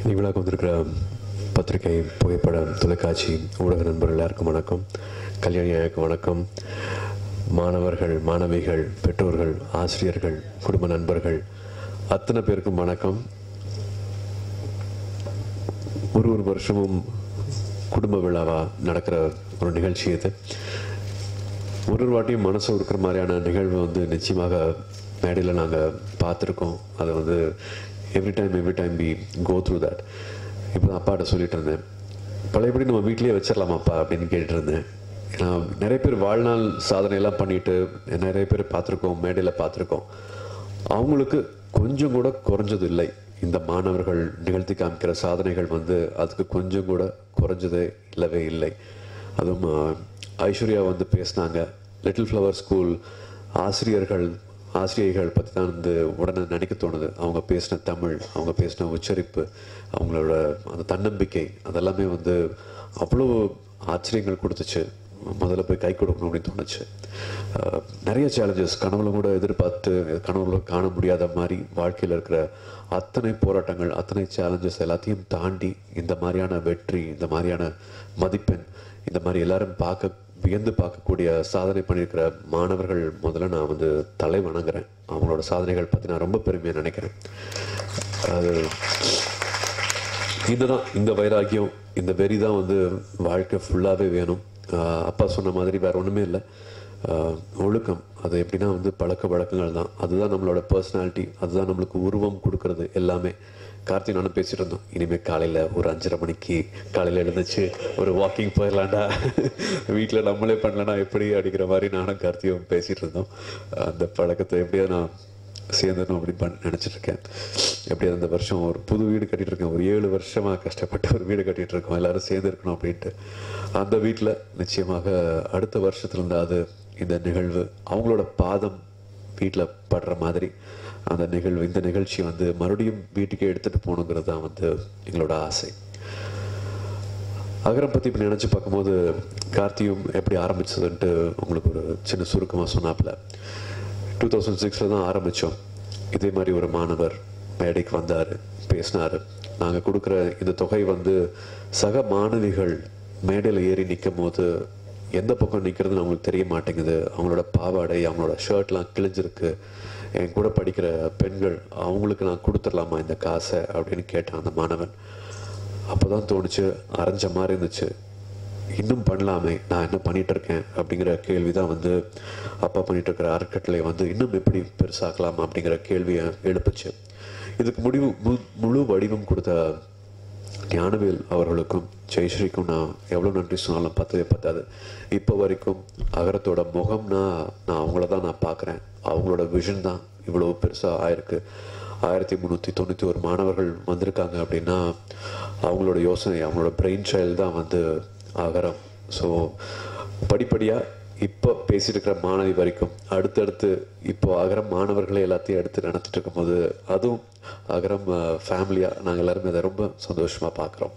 இவ்வளோக்கு வந்திருக்கிற பத்திரிகை புகைப்படம் தொலைக்காட்சி ஊடக நண்பர்கள் எல்லாருக்கும் வணக்கம் கல்யாணி ஐயாவுக்கு வணக்கம் மாணவர்கள் மாணவிகள் பெற்றோர்கள் ஆசிரியர்கள் குடும்ப நண்பர்கள் அத்தனை பேருக்கும் வணக்கம் ஒரு ஒரு வருஷமும் குடும்ப விழாவாக நடக்கிற ஒரு நிகழ்ச்சி இது ஒரு ஒரு வாட்டியும் மனசு கொடுக்குற மாதிரியான நிகழ்வு வந்து நிச்சயமாக மேடையில் நாங்கள் பார்த்துருக்கோம் அதை வந்து every time every time be go through that இப்போ தான் அப்பாட்ட சொல்லிட்டு இருந்தேன் பழையபடி நம்ம வீட்லேயே வச்சிடலாமாப்பா அப்படின்னு கேட்டுட்டு இருந்தேன் ஏன்னா நிறைய பேர் வாழ்நாள் சாதனையெல்லாம் பண்ணிட்டு நிறைய பேர் பார்த்துருக்கோம் மேடையில் பார்த்துருக்கோம் அவங்களுக்கு கொஞ்சம் கூட குறைஞ்சது இல்லை இந்த மாணவர்கள் நிகழ்த்தி காமிக்கிற சாதனைகள் வந்து அதுக்கு கொஞ்சம் கூட குறைஞ்சதே இல்லவே இல்லை அதுவும் அஹ், ஐஸ்வர்யா வந்து பேசினாங்க லிட்டில் ஃப்ளவர் ஸ்கூல் ஆசிரியர்கள் ஆசிரியைகள் பற்றி தான் வந்து உடனே நினைக்க தோணுது அவங்க பேசின தமிழ் அவங்க பேசின உச்சரிப்பு அவங்களோட அந்த தன்னம்பிக்கை அதெல்லாமே வந்து அவ்வளோ ஆச்சரியங்கள் கொடுத்துச்சு முதல்ல போய் கை கொடுக்கணும் அப்படின்னு தோணுச்சு அஹ், நிறைய சேலஞ்சஸ் கனவுல கூட எதிர்பார்த்து கனவுல காண முடியாத மாதிரி வாழ்க்கையில் இருக்கிற அத்தனை போராட்டங்கள் அத்தனை சேலஞ்சஸ் எல்லாத்தையும் தாண்டி இந்த மாதிரியான வெற்றி இந்த மாதிரியான மதிப்பெண் இந்த மாதிரி எல்லாரும் பார்க்க வியந்து பார்க்கக்கூடிய சாதனை பண்ணியிருக்கிற மாணவர்கள் முதல்ல நான் வந்து தலை வணங்குறேன் அவங்களோட சாதனைகள் பற்றி நான் ரொம்ப பெருமையாக நினைக்கிறேன் அது இதுதான் இந்த வைராக்கியம் இந்த வெறி தான் வந்து வாழ்க்கை ஃபுல்லாகவே வேணும் ஆஹ் அப்பா சொன்ன மாதிரி வேற ஒன்றுமே இல்லை ஆஹ் ஒழுக்கம் அது எப்படின்னா வந்து பழக்க வழக்கங்கள் தான் அதுதான் நம்மளோட பர்சனாலிட்டி அதுதான் நம்மளுக்கு உருவம் கொடுக்கறது எல்லாமே கார்த்தி நானும் பேசிட்டு இருந்தோம் இனிமேல் காலையில் ஒரு அஞ்சரை மணிக்கு காலையில் எழுந்துச்சு ஒரு வாக்கிங் போயிடலாம்டா வீட்டில் நம்மளே பண்ணலனா எப்படி அடிக்கிற மாதிரி நானும் கார்த்தியும் பேசிட்டு இருந்தோம் அந்த பழக்கத்தை எப்படியோ நான் சேர்ந்தணும் அப்படின்னு பண்ண நினச்சிட்டு இருக்கேன் எப்படியாவது இந்த வருஷம் ஒரு புது வீடு கட்டிட்டு இருக்கேன் ஒரு ஏழு வருஷமாக கஷ்டப்பட்டு ஒரு வீடு கட்டிட்டு இருக்கோம் எல்லாரும் சேர்ந்து இருக்கணும் அப்படின்ட்டு அந்த வீட்டில் நிச்சயமாக அடுத்த வருஷத்துலேருந்து அது இந்த நிகழ்வு அவங்களோட பாதம் வீட்டில் படுற மாதிரி அந்த நிகழ்வு இந்த நிகழ்ச்சி வந்து மறுபடியும் வீட்டுக்கே எடுத்துகிட்டு போகணுங்கிறது தான் வந்து எங்களோட ஆசை அகரம் பற்றி இப்படி நினச்சி பார்க்கும்போது கார்த்தியும் எப்படி ஆரம்பிச்சதுன்ட்டு உங்களுக்கு ஒரு சின்ன சுருக்கமாக சொன்னாப்புல டூ தௌசண்ட் சிக்ஸில் தான் ஆரம்பித்தோம் இதே மாதிரி ஒரு மாணவர் மேடைக்கு வந்தார் பேசினார் நாங்கள் கொடுக்குற இந்த தொகை வந்து சக மாணவிகள் மேடையில் ஏறி நிற்கும் போது எந்த பக்கம் நிற்கிறதுன்னு அவங்களுக்கு தெரிய மாட்டேங்குது அவங்களோட பாவாடை அவங்களோட ஷர்ட்லாம் கிழிஞ்சிருக்கு என் கூட படிக்கிற பெண்கள் அவங்களுக்கு நான் கொடுத்துடலாமா இந்த காசை அப்படின்னு கேட்டான் அந்த மாணவன் அப்போதான் தோணுச்சு அரைஞ்ச மாதிரி இருந்துச்சு இன்னும் பண்ணலாமே நான் என்ன பண்ணிட்டு இருக்கேன் அப்படிங்கிற கேள்வி தான் வந்து அப்பா பண்ணிட்டு இருக்கிற அறக்கட்டளை வந்து இன்னும் எப்படி பெருசாக்கலாம் அப்படிங்கிற கேள்வியை எழுப்புச்சு இதுக்கு முடிவு மு- முழு வடிவம் கொடுத்த ஞானவேல் அவர்களுக்கும் ஜெயஸ்ரீக்கும் நான் எவ்வளோ நன்றி சொன்னாலும் பத்தவே பத்தாது இப்போ வரைக்கும் அகரத்தோட முகம்னா நான் அவங்கள தான் நான் பார்க்குறேன் அவங்களோட விஷன் தான் இவ்வளோ பெருசாக ஆயிருக்கு ஆயிரத்தி முந்நூற்றி தொண்ணூற்றி ஒரு மாணவர்கள் வந்திருக்காங்க அப்படின்னா அவங்களோட யோசனை அவங்களோட பிரெயின் சைல்டு தான் வந்து அகரம் ஸோ படிப்படியாக இப்போ பேசிட்டு இருக்கிற மாணவி வரைக்கும் அடுத்தடுத்து இப்போ அகரம் மாணவர்களே எல்லாத்தையும் எடுத்து நடத்திட்டு இருக்கும்போது அதுவும் அகரம் ஃபேமிலியாக நாங்கள் எல்லாருமே அதை ரொம்ப சந்தோஷமாக பார்க்குறோம்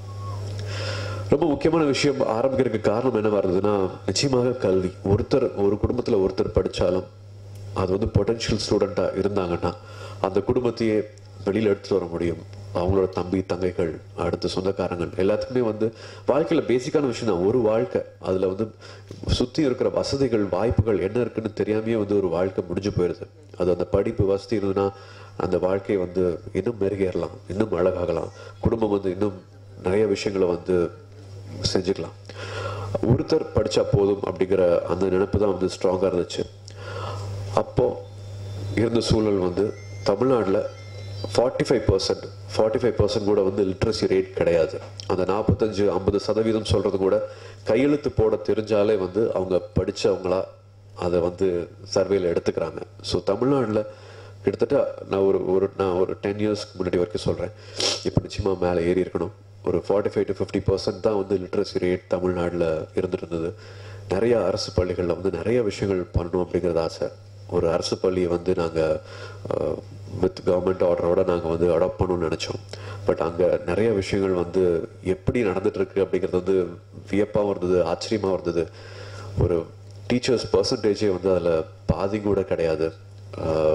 ரொம்ப முக்கியமான விஷயம் ஆரம்பிக்கிறதுக்கு காரணம் என்ன வருதுன்னா நிச்சயமாக கல்வி ஒருத்தர் ஒரு குடும்பத்தில் ஒருத்தர் படித்தாலும் அது வந்து பொட்டன்ஷியல் ஸ்டூடெண்ட்டாக இருந்தாங்கன்னா அந்த குடும்பத்தையே வெளியில் எடுத்துட்டு வர முடியும் அவங்களோட தம்பி தங்கைகள் அடுத்த சொந்தக்காரங்கள் எல்லாத்துக்குமே வந்து வாழ்க்கையில் பேசிக்கான விஷயம் தான் ஒரு வாழ்க்கை அதில் வந்து சுற்றி இருக்கிற வசதிகள் வாய்ப்புகள் என்ன இருக்குன்னு தெரியாமையே வந்து ஒரு வாழ்க்கை முடிஞ்சு போயிடுது அது அந்த படிப்பு வசதி இருந்ததுன்னா அந்த வாழ்க்கை வந்து இன்னும் மெருகேறலாம் இன்னும் அழகாகலாம் குடும்பம் வந்து இன்னும் நிறைய விஷயங்களை வந்து செஞ்சுக்கலாம் ஒருத்தர் படிச்சா போதும் அப்படிங்கிற அந்த நினைப்பு தான் வந்து ஸ்ட்ராங்காக இருந்துச்சு அப்போ இருந்த சூழல் வந்து தமிழ்நாட்டில் forty five percent forty five percent கூட வந்து லிட்ரஸி ரேட் கிடையாது அந்த நாற்பத்தஞ்சு ஐம்பது சதவீதம் சொல்றது கூட கையெழுத்து போட தெரிஞ்சாலே வந்து அவங்க படிச்சவங்களா அதை வந்து சர்வேல எடுத்துக்கிறாங்க ஸோ தமிழ்நாட்டில் கிட்டத்தட்ட நான் ஒரு ஒரு நான் ஒரு டென் இயர்ஸ்க்கு முன்னாடி வரைக்கும் சொல்கிறேன் இப்போ நிச்சயமாக மேலே ஏறி இருக்கணும் ஒரு forty five to fifty percent தான் வந்து லிட்ரஸி ரேட் தமிழ்நாட்டில் இருந்துட்டு இருந்தது நிறைய அரசு பள்ளிகளில் வந்து நிறைய விஷயங்கள் பண்ணணும் அப்படிங்கிறது ஆசை ஒரு அரசு பள்ளியை வந்து நாங்கள் வித் கவர்மெண்ட் ஆர்டரோட நாங்கள் வந்து அடாப்ட் பண்ணணும்னு நினச்சோம் பட் அங்கே நிறைய விஷயங்கள் வந்து எப்படி நடந்துட்டு இருக்கு அப்படிங்கிறது வந்து வியப்பாகவும் இருந்தது ஆச்சரியமாகவும் இருந்தது ஒரு டீச்சர்ஸ் பர்சன்டேஜே வந்து அதில் பாதி கூட கிடையாது ஆஹ்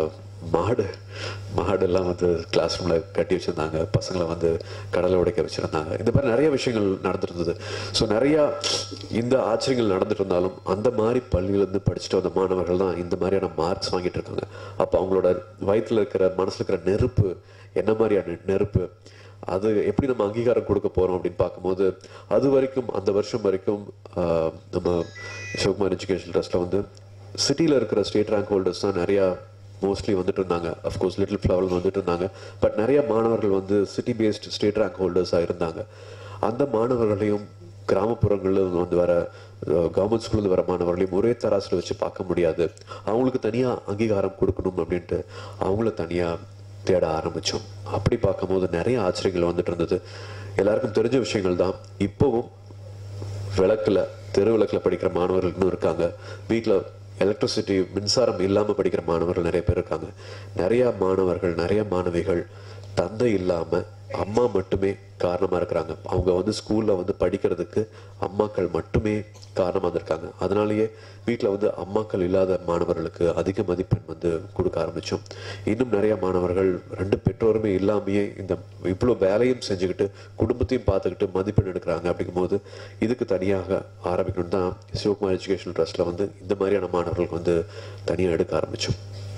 மாடு மாடெல்லாம் வந்து கிளாஸ் ரூமில் கட்டி வச்சுருந்தாங்க பசங்களை வந்து கடலை உடைக்க வச்சுருந்தாங்க இந்த மாதிரி நிறைய விஷயங்கள் நடந்துட்டு இருந்தது ஸோ நிறையா இந்த ஆச்சரியங்கள் நடந்துட்டு இருந்தாலும் அந்த மாதிரி பள்ளியிலேருந்து படிச்சுட்டு வந்த மாணவர்கள் தான் இந்த மாதிரியான மார்க்ஸ் வாங்கிட்டு இருக்காங்க அப்போ அவங்களோட வயித்துல இருக்கிற மனசில் இருக்கிற நெருப்பு என்ன மாதிரியான நெருப்பு அது எப்படி நம்ம அங்கீகாரம் கொடுக்க போறோம் அப்படின்னு பார்க்கும்போது அது வரைக்கும் அந்த வருஷம் வரைக்கும் ஆஹ், நம்ம சிவகுமார் எஜுகேஷன் ட்ரஸ்ட்ல வந்து சிட்டியில் இருக்கிற ஸ்டேட் ரேங்க் ஹோல்டர்ஸ் தான் நிறையா மோஸ்ட்லி வந்துட்டு இருந்தாங்க அஃப்கோர்ஸ் லிட்டில் ஃப்ளவர் வந்துட்டு இருந்தாங்க பட் நிறைய மாணவர்கள் வந்து சிட்டி பேஸ்ட் ஸ்டேட் ரேங்க் ஹோல்டர்ஸாக இருந்தாங்க அந்த மாணவர்களையும் கிராமப்புறங்களில் வந்து வர கவர்மெண்ட் ஸ்கூல்ல வர மாணவர்களையும் ஒரே தராசில் வச்சு பார்க்க முடியாது அவங்களுக்கு தனியாக அங்கீகாரம் கொடுக்கணும் அப்படின்ட்டு அவங்கள தனியாக தேட ஆரம்பித்தோம் அப்படி பார்க்கும்போது நிறைய ஆச்சரியங்கள் வந்துட்டு இருந்தது எல்லாருக்கும் தெரிஞ்ச விஷயங்கள் தான் இப்போவும் விளக்குல தெரு விளக்குல படிக்கிற மாணவர்கள் இன்னும் இருக்காங்க வீட்டில் எலக்ட்ரிசிட்டி மின்சாரம் இல்லாம படிக்கிற மாணவர்கள் நிறைய பேர் இருக்காங்க நிறைய மாணவர்கள் நிறைய மாணவிகள் தந்தை இல்லாம அம்மா மட்டுமே காரணமா இருக்கிறாங்க அவங்க வந்து ஸ்கூல்ல வந்து படிக்கிறதுக்கு அம்மாக்கள் மட்டுமே காரணமா இருந்திருக்காங்க அதனாலேயே வீட்டில் வந்து அம்மாக்கள் இல்லாத மாணவர்களுக்கு அதிக மதிப்பெண் வந்து கொடுக்க ஆரம்பிச்சோம் இன்னும் நிறைய மாணவர்கள் ரெண்டு பெற்றோருமே இல்லாமையே இந்த இவ்வளோ வேலையும் செஞ்சுக்கிட்டு குடும்பத்தையும் பார்த்துக்கிட்டு மதிப்பெண் எடுக்கிறாங்க அப்படிங்கும்போது இதுக்கு தனியாக ஆரம்பிக்கணும் தான் சிவகுமார் எஜுகேஷன் ட்ரஸ்ட்ல வந்து இந்த மாதிரியான மாணவர்களுக்கு வந்து தனியாக எடுக்க ஆரம்பிச்சோம்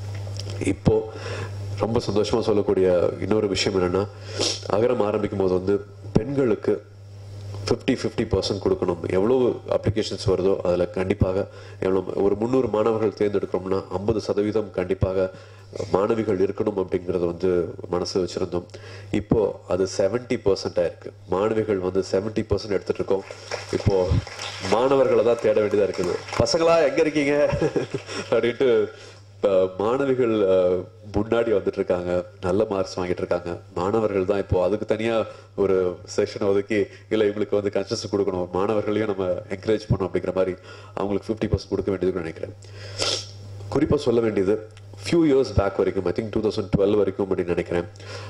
இப்போ ரொம்ப சந்தோஷமா சொல்லக்கூடிய இன்னொரு விஷயம் என்னன்னா அகரம் ஆரம்பிக்கும் போது வந்து பெண்களுக்கு ஃபிஃப்டி ஃபிஃப்டி பர்சன்ட் கொடுக்கணும் எவ்வளவு அப்ளிகேஷன்ஸ் வருதோ அதில் கண்டிப்பாக எவ்வளோ ஒரு முந்நூறு மாணவர்கள் தேர்ந்தெடுக்கிறோம்னா ஐம்பது சதவீதம் கண்டிப்பாக மாணவிகள் இருக்கணும் அப்படிங்கிறத வந்து மனசு வச்சிருந்தோம் இப்போ அது செவன்டி பர்சன்ட் ஆயிருக்கு மாணவிகள் வந்து செவன்டி பர்சன்ட் எடுத்துட்டு இருக்கோம் இப்போ மாணவர்களை தான் தேட வேண்டியதா இருக்குது பசங்களா எங்க இருக்கீங்க அப்படின்ட்டு இப்ப மாணவிகள் அஹ், முன்னாடி வந்துட்டு இருக்காங்க நல்ல மார்க்ஸ் வாங்கிட்டு இருக்காங்க மாணவர்கள் தான் இப்போ அதுக்கு தனியா ஒரு செஷன் ஒதுக்கி இல்ல இவங்களுக்கு வந்து கன்சஸ் கொடுக்கணும் மாணவர்களையும் நம்ம என்கரேஜ் பண்ணணும் அப்படிங்கிற மாதிரி அவங்களுக்கு ஃபிஃப்டி பர்சன்ட் கொடுக்க வேண்டியதுன்னு நினைக்கிறேன் குறிப்பா சொல்ல வேண்டியது ஃபியூ இயர்ஸ் பேக் வரைக்கும் I think two thousand twelve வரைக்கும் அப்படின்னு நினைக்கிறேன்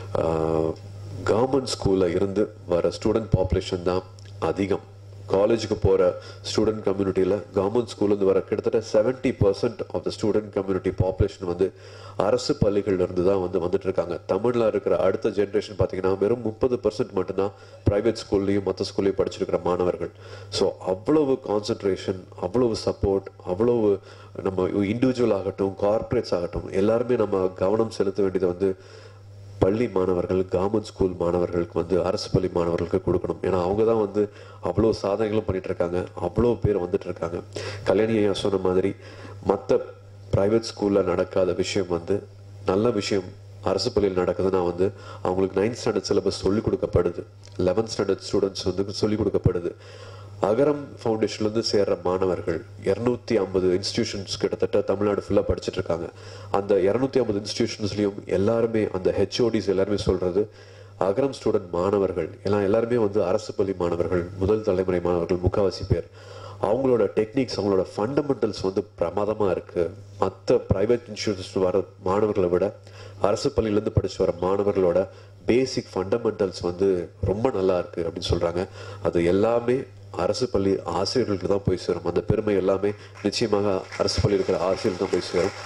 கவர்மெண்ட் ஸ்கூல்ல இருந்து வர ஸ்டூடெண்ட் பாப்புலேஷன் தான் அதிகம் காலேஜுக்கு போற ஸ்டூடெண்ட் கம்யூனிட்டியில கவர்மெண்ட் ஸ்கூல்ல இருந்து வர கிட்டத்தட்ட seventy percent of the student community population வந்து அரசு பள்ளிகள்ல இருந்து தான் வந்து வந்துட்டு இருக்காங்க தமிழ்ல இருக்கிற அடுத்த ஜென்ரேஷன் பாத்தீங்கன்னா வெறும் முப்பது பர்சன்ட் மட்டும்தான் பிரைவேட் ஸ்கூல்லையும் மற்ற ஸ்கூல்லையும் படிச்சிருக்கிற மாணவர்கள் ஸோ அவ்வளவு கான்சென்ட்ரேஷன் அவ்வளவு சப்போர்ட் அவ்வளவு நம்ம இண்டிவிஜுவல் ஆகட்டும் கார்ப்பரேட்ஸ் ஆகட்டும் எல்லாருமே நம்ம கவனம் செலுத்த வேண்டியது வந்து பள்ளி மாணவர்கள் கவர்மெண்ட் ஸ்கூல் மாணவர்களுக்கு வந்து அரசு பள்ளி மாணவர்களுக்கு கொடுக்கணும் ஏன்னா அவங்க தான் வந்து அவ்வளோ சாதனைகளும் பண்ணிட்டு இருக்காங்க அவ்வளோ பேர் வந்துட்டு இருக்காங்க கல்யாணி ஐயா சொன்ன மாதிரி மற்ற பிரைவேட் ஸ்கூல்ல நடக்காத விஷயம் வந்து நல்ல விஷயம் அரசு பள்ளியில் நடக்குதுன்னா வந்து அவங்களுக்கு நைன்த் ஸ்டாண்டர்ட் சிலபஸ் சொல்லிக் கொடுக்கப்படுது லெவன்த் ஸ்டாண்டர்ட் ஸ்டூடெண்ட்ஸ் வந்து சொல்லிக் கொடுக்கப்படுது அகரம் ஃபவுண்டேஷன்ல இருந்து சேர்ற மாணவர்கள் இருநூத்தி ஐம்பது இன்ஸ்டிடியூஷன்ஸ் கிட்டத்தட்ட தமிழ்நாடு ஃபுல்லா படிச்சிட்டு இருக்காங்க அந்த இருநூத்தி ஐம்பது இன்ஸ்டிடியூஷன்ஸ்லயும் எல்லாருமே அந்த ஹெச்ஓடிஸ் எல்லாருமே சொல்றது அகரம் ஸ்டூடெண்ட் மாணவர்கள் எல்லாம் எல்லாருமே வந்து அரசு பள்ளி மாணவர்கள் முதல் தலைமுறை மாணவர்கள் முக்காவாசி பேர் அவங்களோட டெக்னிக்ஸ் அவங்களோட ஃபண்டமெண்டல்ஸ் வந்து பிரமாதமா இருக்கு மற்ற பிரைவேட் இன்ஸ்டியூட்ஸ் வர மாணவர்களை விட அரசு பள்ளியிலேருந்து படிச்சு வர மாணவர்களோட பேசிக் ஃபண்டமெண்டல்ஸ் வந்து ரொம்ப நல்லா இருக்கு அப்படின்னு சொல்றாங்க அது எல்லாமே அரசு பள்ளி ஆசிரியர்களுக்கு தான் போய் சேரும் அந்த பெருமை எல்லாமே நிச்சயமாக அரசு பள்ளி இருக்கிற ஆசிரியர்கள் தான் போய் சேரும்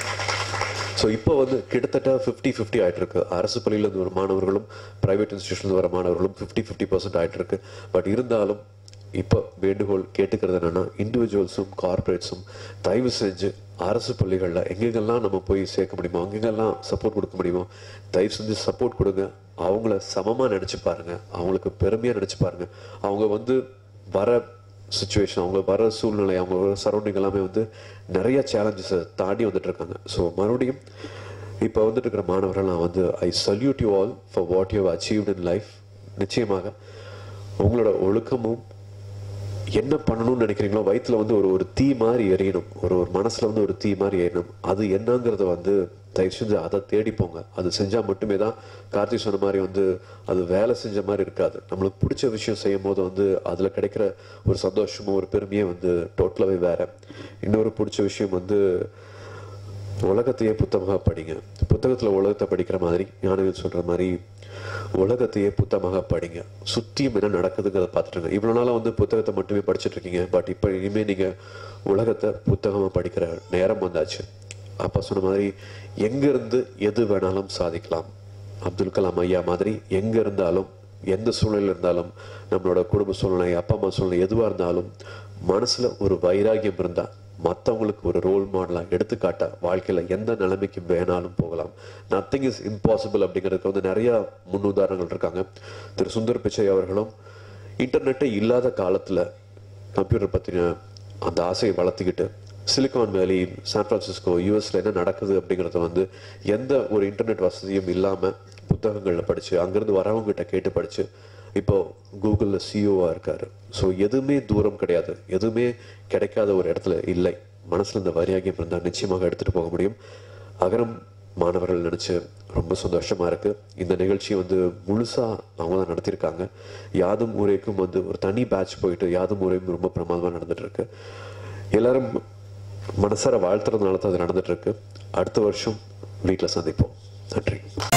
ஸோ இப்போ வந்து கிட்டத்தட்ட ஃபிஃப்டி ஃபிஃப்டி ஆயிட்டு இருக்கு அரசு பள்ளியிலேருந்து வர மாணவர்களும் பிரைவேட் இன்ஸ்டியூஷன்ல வர மாணவர்களும் ஃபிஃப்டி ஃபிஃப்டி பர்சன்ட் ஆயிட்டு இருக்கு பட் இருந்தாலும் இப்போ வேண்டுகோள் கேட்டுக்கிறது என்னன்னா இண்டிவிஜுவல்ஸும் கார்ப்பரேட்ஸும் தயவு செஞ்சு அரசு பள்ளிகளில் எங்கெங்கெல்லாம் நம்ம போய் சேர்க்க முடியுமோ அங்கெங்கெல்லாம் சப்போர்ட் கொடுக்க முடியுமோ தயவு செஞ்சு சப்போர்ட் கொடுங்க அவங்கள சமமா நினைச்சு பாருங்க அவங்களுக்கு பெருமையா நினைச்சு பாருங்க அவங்க வந்து வர சுச்சுவேஷன் அவங்க வர சூழ்நிலை அவங்க வர சரௌண்டிங் எல்லாமே வந்து நிறைய சேலஞ்சஸை தாண்டி வந்துட்டு இருக்காங்க ஸோ மறுபடியும் இப்போ வந்துட்டு இருக்கிற மாணவர்கள் நான் வந்து I salute you all for what you achieved in life நிச்சயமாக உங்களோட ஒழுக்கமும் என்ன பண்ணணும்னு நினைக்கிறீங்களோ வயித்துல வந்து ஒரு ஒரு தீ மாதிரி எரியணும் ஒரு ஒரு மனசுல வந்து ஒரு தீ மாதிரி எரியணும் அது என்னங்கிறத வந்து தயவு செஞ்சு அதை தேடி போங்க அது செஞ்சா மட்டுமே தான் கார்த்திக் சொன்ன மாதிரி வந்து அது வேலை செஞ்ச மாதிரி இருக்காது நம்மளுக்கு பிடிச்ச விஷயம் செய்யும் போது வந்து அதுல கிடைக்கிற ஒரு சந்தோஷமும் ஒரு பெருமையே வந்து டோட்டலாவே வேற இன்னொரு பிடிச்ச விஷயம் வந்து உலகத்தையே புத்தகமாக படிங்க புத்தகத்துல உலகத்தை படிக்கிற மாதிரி ஞானவேல் சொல்ற மாதிரி உலகத்தையே புத்தகமாக படிங்க சுத்தியும் என்ன நடக்குதுங்கிறத பார்த்துட்டுங்க இவ்வளவு நாளா வந்து புத்தகத்தை மட்டுமே படிச்சுட்டு இருக்கீங்க பட் இப்போ இனிமே நீங்க உலகத்தை புத்தகமா படிக்கிற நேரம் வந்தாச்சு அப்பா சொன்ன மாதிரி எங்கிருந்து எது வேணாலும் சாதிக்கலாம் அப்துல் கலாம் ஐயா மாதிரி எங்க இருந்தாலும் எந்த சூழ்நிலையில் இருந்தாலும் நம்மளோட குடும்ப சூழ்நிலை அப்பா அம்மா சூழ்நிலை எதுவாக இருந்தாலும் மனசுல ஒரு வைராகியம் இருந்தா மற்றவங்களுக்கு ஒரு ரோல் மாடலாக எடுத்துக்காட்ட வாழ்க்கையில எந்த நிலைமைக்கு வேணாலும் போகலாம் நத்திங் இஸ் இம்பாசிபிள் அப்படிங்கிறதுக்கு வந்து நிறைய முன்னுதாரணங்கள் இருக்காங்க திரு சுந்தர் பிச்சை அவர்களும் இன்டர்நெட்டே இல்லாத காலத்துல கம்ப்யூட்டர் பத்தின அந்த ஆசையை வளர்த்துக்கிட்டு சிலிகான் வேலி சான் பிரான்சிஸ்கோ யூஎஸ்ல என்ன நடக்குது அப்படிங்கறத வந்து எந்த ஒரு இன்டர்நெட் வசதியும் இல்லாம புத்தகங்கள்ல படிச்சு அங்கிருந்து வரவங்க கிட்ட கேட்டு படிச்சு இப்போ கூகுள்ல சிஓவா இருக்காரு ஸோ எதுவுமே தூரம் கிடையாது எதுவுமே கிடைக்காத ஒரு இடத்துல இல்லை மனசுல இந்த வரியாகியம் இருந்தா நிச்சயமாக எடுத்துட்டு போக முடியும் அகரம் மாணவர்கள் நினைச்சு ரொம்ப சந்தோஷமா இருக்கு இந்த நிகழ்ச்சி வந்து முழுசா அவங்க தான் நடத்தியிருக்காங்க யாதும் ஊரேக்கும் வந்து ஒரு தனி பேட்ச் போயிட்டு யாதும் ஊரேக்கும் ரொம்ப பிரமாதமா நடந்துட்டு இருக்கு எல்லாரும் மனசார வாழ்த்துறதுனால தான் அது நடந்துட்டு இருக்கு அடுத்த வருஷம் வீட்டில் சந்திப்போம் நன்றி